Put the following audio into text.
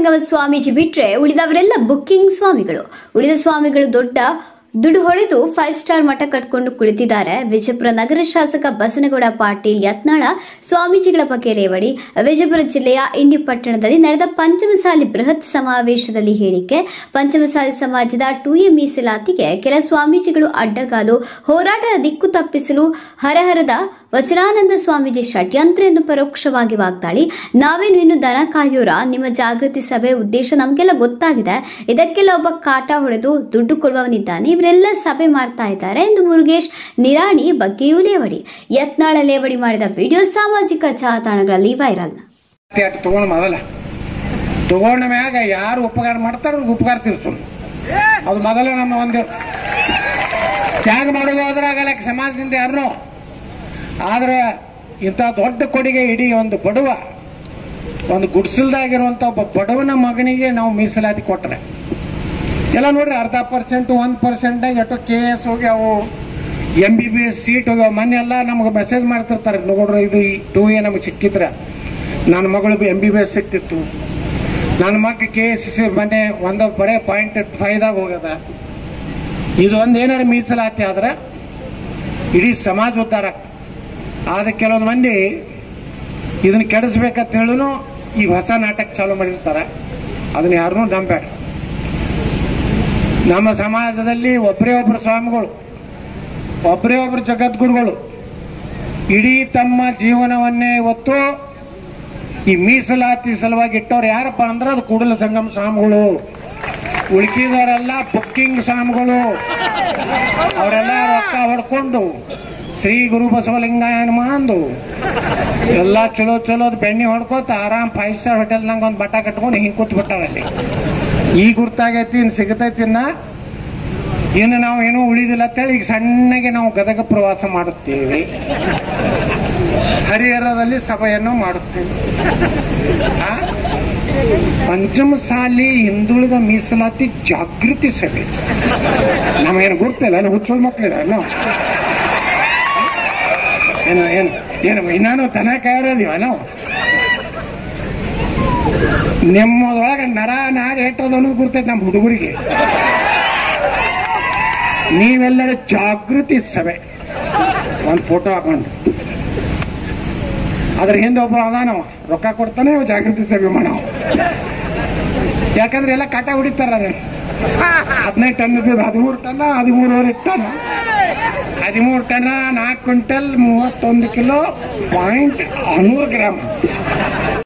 ಸಂಗಮ ಸ್ವಾಮೀಜಿ ಬಿಟ್ರೆ ಉಳಿದವರೆಲ್ಲ ಬುಕ್ಕಿಂಗ್ ಸ್ವಾಮಿಗಳು ಉಳಿದ ಸ್ವಾಮಿಗಳು ದೊಡ್ಡ ದುಡ್ಡು ಹೊಡೆದು ಫೈವ್ ಸ್ಟಾರ್ ಮಠ ಕಟ್ಕೊಂಡು ಕುಳಿತಿದ್ದಾರೆ ವಿಜಯಪುರ ನಗರ ಶಾಸಕ ಬಸನಗೌಡ ಪಾಟೀಲ್ ಯತ್ನಾಳ ಸ್ವಾಮೀಜಿಗಳ ಬಗ್ಗೆ ರೇವಡಿ ವಿಜಯಪುರ ಜಿಲ್ಲೆಯ ಇಂಡಿ ಪಟ್ಟಣದಲ್ಲಿ ನಡೆದ ಪಂಚಮಸಾಲಿ ಬೃಹತ್ ಸಮಾವೇಶದಲ್ಲಿ ಹೇಳಿಕೆ ಪಂಚಮಸಾಲಿ ಸಮಾಜದ ಟು ಎ ಮೀಸಲಾತಿಗೆ ಕೆಲ ಸ್ವಾಮೀಜಿಗಳು ಅಡ್ಡಗಾಲು ಹೋರಾಟದ ದಿಕ್ಕು ತಪ್ಪಿಸಲು ಹರಹರದ ವಚನಾನಂದ ಸ್ವಾಮೀಜಿ ಷಡ್ಯಂತ್ರ ಎಂದು ಪರೋಕ್ಷವಾಗಿ ವಾಗ್ದಾಳಿ ನಾವೇನು ಇನ್ನು ದನ ಕಾಯೋರ ನಿಮ್ಮ ಜಾಗೃತಿ ಸಭೆ ಉದ್ದೇಶ ನಮಗೆಲ್ಲ ಗೊತ್ತಾಗಿದೆ ಇದಕ್ಕೆಲ್ಲ ಒಬ್ಬ ಕಾಟ ಹೊಡೆದು ದುಡ್ಡು ಕೊಡುವವನಿದ್ದಾನೆ ಇವರೆಲ್ಲ ಸಭೆ ಮಾಡ್ತಾ ಇದ್ದಾರೆ ಎಂದು ಮುರುಗೇಶ್ ನಿರಾಣಿ ಬಗ್ಗೆಯೂ ಲೇವಡಿ ಯತ್ನಾಳ ಲೇವಡಿ ಮಾಡಿದ ವಿಡಿಯೋ ಸಾಮಾಜಿಕ ಜಾಲತಾಣಗಳಲ್ಲಿ ವೈರಲ್ ಅಟ್ ತಗೊಂಡ್ ಮೊದಲ ತಗೊಂಡ ಮ್ಯಾಗ ಯಾರು ಉಪಕಾರ ಮಾಡ್ತಾರ ಅವ್ರಿಗೆ ಉಪಕಾರ ತೀರ್ಸೋಣ ಅದು ಮೊದಲ ನಮ್ಮ ಒಂದು ತ್ಯಾಗ ಮಾಡೋದು ಅದ್ರಾಗಲ್ಲ ಸಮಾಜದಿಂದ ಯಾರನ್ನೋ ಆದ್ರೆ ಇಂಥ ದೊಡ್ಡ ಕೊಡುಗೆ ಇಡೀ ಒಂದು ಬಡವ ಒಂದು ಗುಡ್ಸಲ್ದಾಗಿರುವಂತ ಒಬ್ಬ ಬಡವನ ಮಗನಿಗೆ ನಾವು ಮೀಸಲಾತಿ ಕೊಟ್ರೆ ಎಲ್ಲ ನೋಡ್ರಿ ಅರ್ಧ ಪರ್ಸೆಂಟ್ ಒಂದ್ ಪರ್ಸೆಂಟ್ ಎಷ್ಟೋ ಕೆ ಎಸ್ ಹೋಗ್ಯಾವು M B B S seat ಹೋಗ್ಯಾವ ಮೊನ್ನೆ ಎಲ್ಲ ನಮ್ಗೆ ಮೆಸೇಜ್ ಮಾಡ್ತಿರ್ತಾರೆ ನೋಡ್ರಿ ಇದು ಟೂ ಎ ನಮಗೆ ಸಿಕ್ಕಿದ್ರೆ ನನ್ನ ಮಗಳು ಎಂ ಬಿ ಬಿ ಎಸ್ ಸಿಕ್ತಿತ್ತು ನನ್ನ ಮಗ ಕೆ ಎಸ್ ಸಿ ಮೊನ್ನೆ ಒಂದು ಬರೇ ಪಾಯಿಂಟ್ ಫೈದಾಗ ಹೋಗ್ಯದ ಇದು ಒಂದು ಏನಾರು ಮೀಸಲಾತಿ ಆದ್ರೆ ಇಡೀ ಸಮಾಜ ಉದ್ಧಾರ ಆಗ್ತದೆ ಆದ್ರೆ ಕೆಲವೊಂದು ಮಂದಿ ಇದನ್ನ ಕೆಡಿಸ್ಬೇಕಂತ ಹೇಳುನು ಈ ಹೊಸ ನಾಟಕ ಚಾಲೂ ಮಾಡಿರ್ತಾರೆ ಅದನ್ನ ಯಾರನ್ನೂ ನಂಬೇಡ ನಮ್ಮ ಸಮಾಜದಲ್ಲಿ ಒಬ್ಬರೇ ಒಬ್ಬರು ಸ್ವಾಮಿಗಳು ಒಬ್ಬರೇ ಒಬ್ಬರು ಜಗದ್ಗುರುಗಳು ಇಡೀ ತಮ್ಮ ಜೀವನವನ್ನೇ ಇವತ್ತು ಈ ಮೀಸಲಾತಿ ಸಲುವಾಗಿ ಇಟ್ಟವ್ರು ಯಾರಪ್ಪ ಅಂದ್ರೆ ಅದು ಕೂಡಲ ಸಂಗಮ ಸ್ವಾಮಿಗಳು ಉಳ್ಕಿದವರೆಲ್ಲ ಬುಕ್ಕಿಂಗ್ ಸ್ವಾಮಿಗಳು ಅವರೆಲ್ಲ ರೊಕ್ಕ ಹೊಡ್ಕೊಂಡು ಶ್ರೀ ಗುರು ಬಸವಲಿಂಗಾಯನ ಅಂದು ಎಲ್ಲ ಚಲೋ ಚಲೋ ಬೆಣ್ಣೆ ಹೊಡ್ಕೋತ ಆರಾಮ್ ಫೈವ್ ಸ್ಟಾರ್ ಹೋಟೆಲ್ನಾಗ ಒಂದು ಬಟ್ಟ ಕಟ್ಕೊಂಡು ಹಿಂಗ್ ಕೂತ್ ಬಿಟ್ಟಾರಲ್ಲಿ ಈ ಗುರ್ತಾಗೈತಿ ಇನ್ ಸಿಗತೈತಿ ಇನ್ನ ಇನ್ನು ನಾವು ಏನೂ ಉಳಿದಿಲ್ಲ ಅಂತೇಳಿ ಈಗ ಸಣ್ಣಗೆ ನಾವು ಗದಗ ಪ್ರವಾಸ ಮಾಡುತ್ತೇವೆ ಹರಿಹರದಲ್ಲಿ ಸಭೆಯನ್ನು ಮಾಡುತ್ತೇವೆ ಆ? ಪಂಚಮಸಾಲಿ ಹಿಂದುಳಿದ ಮೀಸಲಾತಿ ಜಾಗೃತಿ ಸಭೆ ನಮಗೇನು ಗುರ್ತಿಲ್ಲ ಏನು ಹುಚ್ಚುಳ್ ಮಕ್ಳಿದ ನಾವು ಏನು ಏನು ಏನು ಇನ್ನಾನು ದನ ಕಾಯೋದಿವ ನಾವು ನಿಮ್ಮದೊಳಗೆ ನರ ನಾಡಿ ಹೆಟ್ಟೋದು ಅನ್ನೋದು ಗುರ್ತೈತೆ ನಮ್ಮ ಹುಡುಗರಿಗೆ ನೀವೆಲ್ಲರೂ ಜಾಗೃತಿ ಸಭೆ ಒಂದು ಫೋಟೋ ಹಾಕೊಂಡು ಅದ್ರ ಹಿಂದೆ ಒಬ್ಬ ಅದಾನವ ರೊಕ್ಕ ಕೊಡ್ತಾನೆ ಅವ ಜಾಗೃತಿ ಸಭೆ ಮಾಡವ ಯಾಕಂದ್ರೆ ಎಲ್ಲ ಕಾಟ ಹೊಡಿತಾರ ಹದಿನೈದು ಟನ್ ಇದ್ದದ್ದು ಹದಿಮೂರು ಟನ್ ಹದಿಮೂರುವರೆ ಟನ್ ಹದಿಮೂರು ಟನ್ ನಾಲ್ಕು ಕ್ವಿಂಟಲ್ ಮೂವತ್ತೊಂದು ಕಿಲೋ ಪಾಯಿಂಟ್ ನೂರು ಗ್ರಾಮ್